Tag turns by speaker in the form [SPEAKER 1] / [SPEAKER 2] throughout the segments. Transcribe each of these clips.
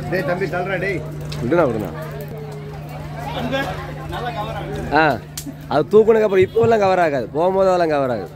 [SPEAKER 1] டேய் தம்பி தள்ளுறா டேய்
[SPEAKER 2] விடுண்ணா விடுண்ணா ஆ அது தூக்குனதுக்கு அப்புறம் இப்போ எல்லாம் கவர் ஆகாது போகும்போது அதெல்லாம் கவர் ஆகுது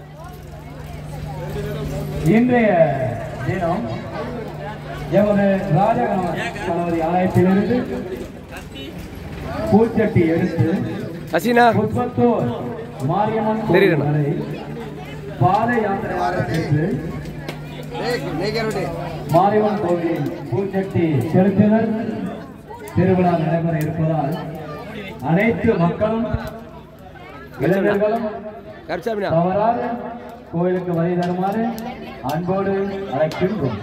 [SPEAKER 3] இன்றைய தினம் எமது ராஜகணபதி ஆலயத்திலிருந்து பூச்சட்டி எடுத்து
[SPEAKER 2] ஹசீனா
[SPEAKER 3] புஷ்பத்தூர் மாரியம்மன் கோவில்
[SPEAKER 2] தெரியுதுண்ணா.
[SPEAKER 3] வரை பாத யாத்திரையாக சென்று
[SPEAKER 1] டேய் நேக்கர் டேய்
[SPEAKER 3] மாரியம்மன் கோவிலில் பூச்சட்டி செலுத்துதல் திருவிழா நடைபெற இருப்பதால் அனைத்து மக்களும் இளைஞர்களும்
[SPEAKER 2] கரிச்சாமினா
[SPEAKER 3] தவறாத கோயிலுக்கு வழி தருமாறு அன்போடு அழைக்கின்றோம்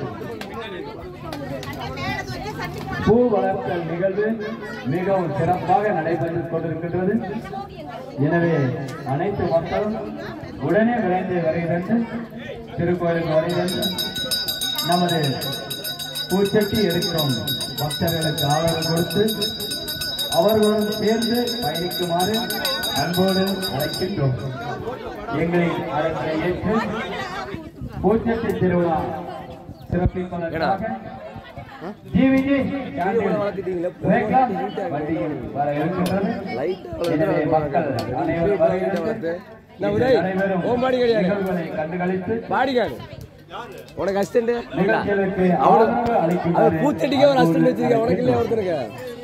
[SPEAKER 3] பூ வளர்த்தல் நிகழ்வு மிகவும் சிறப்பாக நடைபெற்றுக் கொண்டிருக்கின்றது எனவே அனைத்து மக்களும் உடனே விரைந்து வருகிறது திருக்கோயிலுக்கு வருகிறது நமது பூச்சட்டி எடுக்கும் பக்தர்களுக்கு ஆதரவு கொடுத்து அவர்களுடன் சேர்ந்து பயணிக்குமாறு அன்போடு அழைக்கின்றோம் எங்களின் அழைப்பை ஏற்று பூச்சட்டி திருவிழா சிறப்பிப்பதற்காக ஜிவிஜி கேண்டீன் ரேக்லாம் வண்டியில் வர இருக்கின்றது எனவே மக்கள் அனைவரும் வருகிறது.
[SPEAKER 2] நான் உதய்,
[SPEAKER 3] அனைவரும்
[SPEAKER 2] ஓ மாடி கிடையாது.
[SPEAKER 3] நிகழ்வுகளை கண்டுகளித்து
[SPEAKER 2] பாடிக்காடு உனக்கு அசிஸ்டன்ட்
[SPEAKER 3] நிகழ்ச்சிகளுக்கு
[SPEAKER 2] அவனு
[SPEAKER 3] ஆதரவு
[SPEAKER 2] அது
[SPEAKER 3] அளிக்குமாறு
[SPEAKER 2] பூத்தடிக்க ஒரு அசிஸ்டன்ட் வச்சிருக்க உனக்கு இல்லையா ஒருத்தருக்கு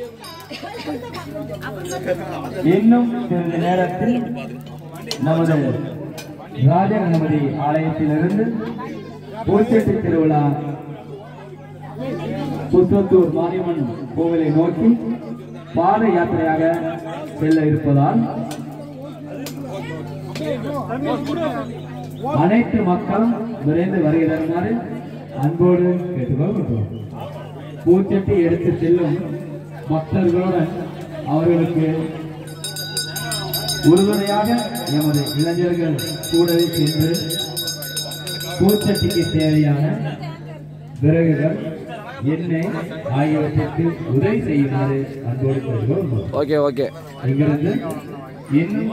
[SPEAKER 3] இன்னும் சிறிது நேரத்தில் நமது ராஜகணபதி ஆலயத்திலிருந்து பூச்செட்டி திருவிழா புத்தத்தூர் மாரியம்மன் கோவிலை நோக்கி பாத யாத்திரையாக செல்ல இருப்பதால் அனைத்து மக்களும் விரைந்து வருகை தருமாறு அன்போடு கேட்டுக்கொள்கிறோம் பூச்சட்டி எடுத்து செல்லும் பக்தர்களுடன் அவர்களுக்கு உறுதுணையாக எமது இளைஞர்கள் கூடவே சென்று பூச்சட்டிக்கு தேவையான விறகுகள் எண்ணெய் ஆகியவற்றிற்கு உதவி செய்யுமாறு அன்போடு கேட்டுக்கொள்கிறோம்
[SPEAKER 2] ஓகே ஓகே
[SPEAKER 3] இங்கிருந்து இன்னும்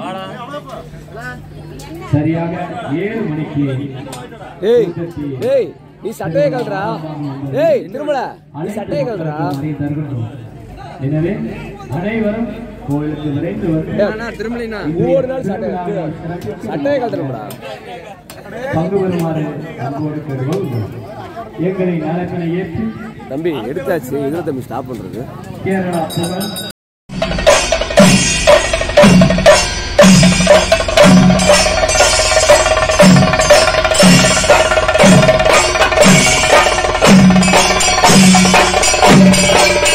[SPEAKER 3] சரியாக ஏழு மணிக்கு
[SPEAKER 2] ஏய் ஏய் நீ சட்டையை கழட்டுறா ஏய் திரும்பல நீ சட்டையை கழட்டுறா
[SPEAKER 3] எனவே அனைவரும் கோயிலுக்கு விரைந்து வந்து
[SPEAKER 2] திரும்பலினா ஒவ்வொரு நாள் சட்டை சட்டையை கழட்டுறா
[SPEAKER 3] பங்கு பெறுமாறு அன்போடு கேட்டுக்கொள்கிறோம் எங்களின் அழைப்பினை ஏற்று
[SPEAKER 2] தம்பி எடுத்தாச்சு இதுல தம்பி ஸ்டாப் பண்றது
[SPEAKER 3] கேரளா புகழ்
[SPEAKER 4] Thank